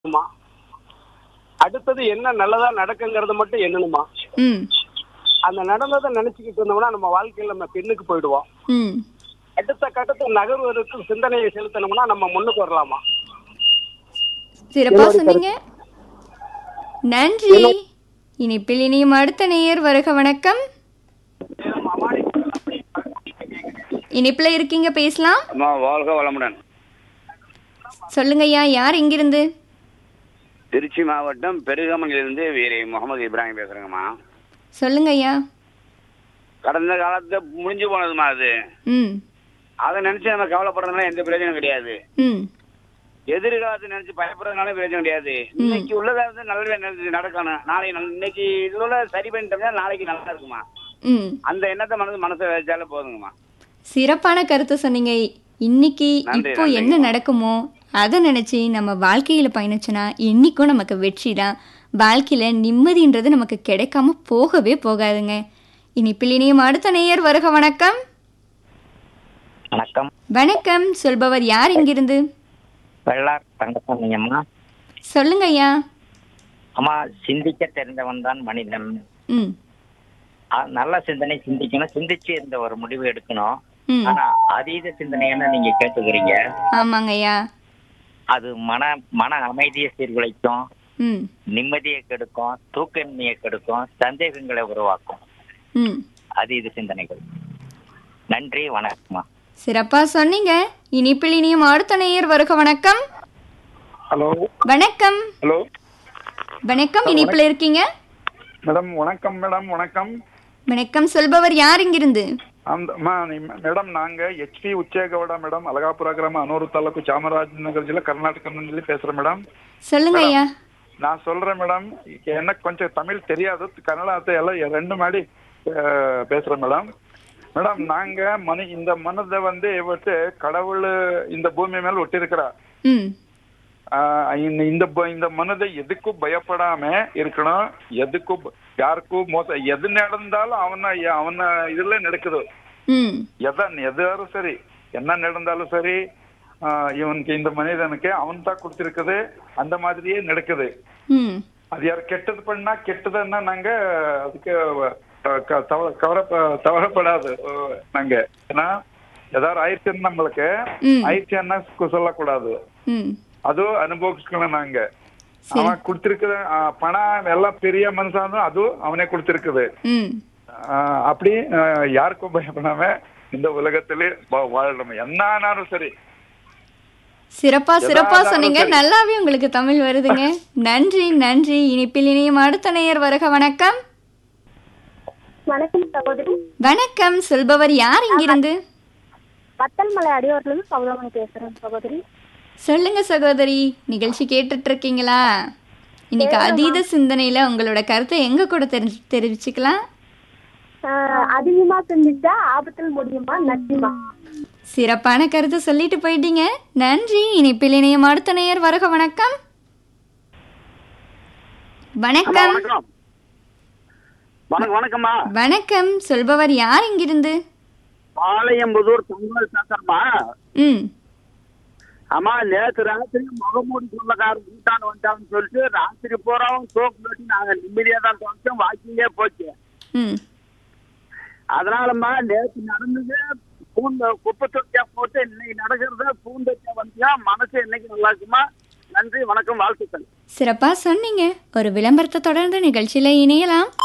எண்ணணுமா அடுத்தது என்ன நல்லதா நடக்குங்கிறத மட்டும் எண்ணணுமா ம் அந்த நடந்ததை நினைச்சுக்கிட்டு இருந்தோம்னா நம்ம வாழ்க்கையில நம்ம பின்னுக்கு போயிடுவோம் ம் அடுத்த கட்டத்துக்கு நகர்வதற்கு சிந்தனையை செலுத்தணும்னா நம்ம முன்னுக்கு வரலாமா சிறப்பா சொன்னீங்க நன்றி இனிப்பில் இனியும் அடுத்த நேயர் வருக வணக்கம் இனிப்புல இருக்கீங்க பேசலாம் அம்மா வாழ்க வளமுடன் சொல்லுங்க ஐயா யார் இங்கிருந்து திருச்சி மாவட்டம் பெருகமணிலிருந்து வீர முகமது இப்ராஹிம் பேசுறேங்கம்மா சொல்லுங்க ஐயா கடந்த காலத்துல முடிஞ்சு போனதுமா அது ம் அதை நினைச்சு நம்ம கவலைப்படுறதுனால எந்த பிரயோஜனம் கிடையாது ம் எதிர்காலத்தை நினைச்சு பயப்படுறதுனால பிரயோஜனம் கிடையாது இன்னைக்கு உள்ளதா வந்து நல்ல நினைச்சு நடக்கணும் நாளைக்கு நல்ல- இன்னைக்கு இதுல உள்ள சரி பண்ணிட்டோம்னா நாளைக்கு நல்லா இருக்குமா ம் அந்த எண்ணத்தை மனசு மனசை வச்சாலே போதுங்கம்மா சிறப்பான கருத்தை சொன்னீங்க இன்னைக்கு நன்றி, இப்போ நன்றிங்க. என்ன நடக்குமோ அதை நினைச்சு நம்ம வாழ்க்கையில பயணிச்சோன்னா என்னைக்கும் நமக்கு வெற்றி தான் வாழ்க்கையில நிம்மதின்றது நமக்கு கிடைக்காம போகவே போகாதுங்க இனிப்பில் இனியும் அடுத்த நேயர் வருக வணக்கம் வணக்கம் வணக்கம் சொல்பவர் யார் இங்கிருந்து வெள்ளார் தங்கசாமியம்மா சொல்லுங்க ஐயா அம்மா சிந்திக்க தெரிந்தவன் தான் மனிதன் ம் ஆ, நல்ல சிந்தனை சிந்திக்கணும் சிந்திச்சு இந்த ஒரு முடிவு எடுக்கணும் ம் ஆனா அதீத சிந்தனைன்னு நீங்க கேட்டுக்கிறீங்க ஆமாங்க ஐயா அது மன மன அமைதியை சீர்குலைக்கும் ம் நிம்மதியை கெடுக்கும் தூக்கமின்மையை கெடுக்கும் சந்தேகங்களை உருவாக்கும் ம் அதீத சிந்தனைகள் நன்றி வணக்கம்மா சிறப்பா சொன்னீங்க இனிப்பில் இனியும் அடுத்த நேயர் வருக வணக்கம் ஹலோ வணக்கம் ஹலோ வணக்கம் இனிப்பில் இருக்கீங்க மேடம் வணக்கம் மேடம் வணக்கம் வணக்கம் சொல்பவர் யார் இங்கிருந்து அந்த மா ನಿಮ್- ಮೇಡಮ್ ನಾಂಗ H P Uchchegowda madam Alagapura ಗ್ರಾಮ ಅನೂರು ತಾಲೂಕು ಚಾಮರಾಜನಗರ ಜಿಲ್ಲಾ கர்நாடகத்தில் பேசுறேன் மேடம் சொல்லுங்க ஐயா நான் சொல்றேன் மேடம் எனக்கு கொஞ்சம் தமிழ் தெரியாது கன்னடத்தை எல்லாம் ரெண்டு மாடி அஹ், பேசுறேன் மேடம் மேடம் நாங்க மனு இந்த மனதை வந்து ಇವತ್ತು கடவுள் இந்த பூமி மேல ஒட்டிருக்கிறா ம் ஆஹ் இந்த இந்த ப- இந்த மனதை எதுக்கும் பயப்படாம இருக்கணும் எதுக்கும் ப- யாருக்கும் மோச எது நடந்தாலும் அவன அவன இதுல நடக்குது ம் எதான் எதாரும் சரி என்ன நடந்தாலும் சரி ஆஹ் இவனுக்கு இந்த மனிதனுக்கு அவன் தான் கொடுத்திருக்குது அந்த மாதிரியே நடக்குது ம் அது யார் கெட்டது பண்ணா கெட்டதுன்னா நாங்க அதுக்கு அஹ், க- தவ- கவலைப்ப- தவறப்படாது அஹ், நாங்க ஏன்னா ஏதாவது ஆயிடுச்சுன்னு நம்மளுக்கு ம். ஆயிடுச்சுன்னா சொல்லக்கூடாது ம் ಅದು ಅನುಭವಿಸ್ಕೊಳ್ಳೋಣ ನಂಗೆ ಅವ ಕೊಡ್ತಿರ್ಕದ பணம் எல்லாம் பெரிய மனுஷன் அது அவனே கொடுத்திருக்குது ம் ஆஹ் அப்படி ஆஹ் யாருக்கும் பயப்படாம இந்த உலகத்திலே வா- வாழணும் என்னானாலும் சரி சிறப்பா சிறப்பா எதாவது சொன்னீங்க சரி. நல்லாவே உங்களுக்கு தமிழ் வருதுங்க நன்றி நன்றி இனிப்பில் இனியும் அடுத்த நேயர் வருக வணக்கம் வணக்கம் சகோதரி வணக்கம் சொல்பவர் யார் இங்கிருந்து வத்தல்மலை அடியோர்ல இருந்து சௌதாமணி பேசுறேன் சகோதரி சொல்லுங்க சகோதரி நிகழ்ச்சி கேட்டுட்டு இருக்கீங்களா இன்னைக்கு அதீத சிந்தனையில உங்களோட கருத்தை எங்க கூட தெரிஞ்சு தெரிவிச்சுக்கலாம் ஆஹ் அதிகமா சிந்திச்சா ஆபத்தில் முடியுமா நன்றிமா சிறப்பான கருத்தை சொல்லிட்டு போயிட்டீங்க நன்றி இனிப்பில் இணையம் அடுத்த நேயர் வருக வணக்கம் வணக்கம் வணக்கம் வணக்கம் வணக்கம்மா வணக்கம் சொல்பவர் யார் இங்கிருந்து பாளையம்புதூர் தங்கல் சாசர்மா ம் ஆமா நேத்து ராத்திரி முகமூடி சொந்தக்காரர் வீட்டாண்டு வந்தாங்கன்னு சொல்லிட்டு ராத்திரி பூராவும் சோப்பு கட்டி நாங்க நிம்மதியா தான் துவைச்சோம் வாக்கிங்கே போச்சு ம் அதனாலம்மா நேத்து நடந்தது பூந்த குப்பை தொட்டியா போட்டு இன்னைக்கு நடக்கிறத பூந்தொட்டியா வந்தியா மனசு இன்னைக்கு நல்லா இருக்குமா நன்றி வணக்கம் வாழ்த்துக்கள் சிறப்பா சொன்னீங்க ஒரு விளம்பரத்தை தொடர்ந்து நிகழ்ச்சியில இணையலாம்